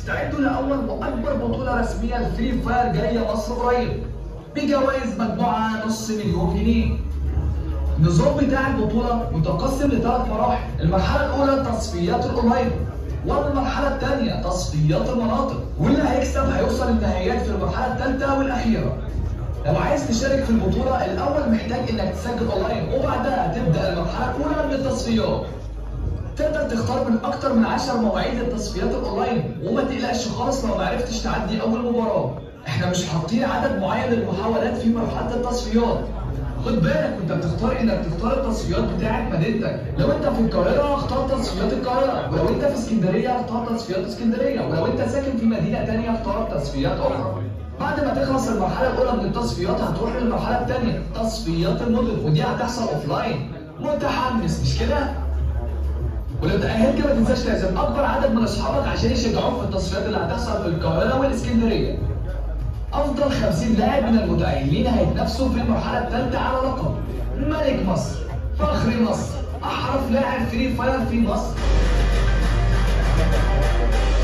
استعدوا لاول واكبر بطوله رسميه لفري فاير جايه مصر قريب بجوائز مجموعه نص مليون جنيه النظام بتاع البطوله متقسم لثلاث مراحل المرحله الاولى تصفيات الاونلاين والمرحله الثانيه تصفيات المناطق واللي هيكسب هيوصل النهائيات في المرحله الثالثه والاخيره لو عايز تشارك في البطوله الاول محتاج انك تسجل اونلاين وبعدها تبدا المرحله الاولى من التصفيات تقدر تختار من اكتر من 10 مواعيد التصفيات الاونلاين وما تقلقش خالص لو ما عرفتش تعدي اول مباراه احنا مش حاطين عدد معين للمحاولات في مرحله التصفيات خد بالك وانت بتختار انك تختار التصفيات بتاعت مدينتك لو انت في القاهره اختار تصفيات القاهره ولو انت في اسكندريه اختار تصفيات اسكندريه ولو انت ساكن في مدينه ثانيه اختار تصفيات اخرى بعد ما تخلص المرحله الاولى من التصفيات هتروح للمرحله الثانيه تصفيات المدن ودي هتحصل اوف لاين متحمس مش كده ولو تأهلت ما تنساش تعزم اكبر عدد من اصحابك عشان يشجعوك في التصفيات اللي هتحصل في القاهره والاسكندريه افضل 50 لاعب من المتاهلين هيتنافسوا في المرحله الثالثه على لقب ملك مصر فخر مصر احرف لاعب فري فاير في مصر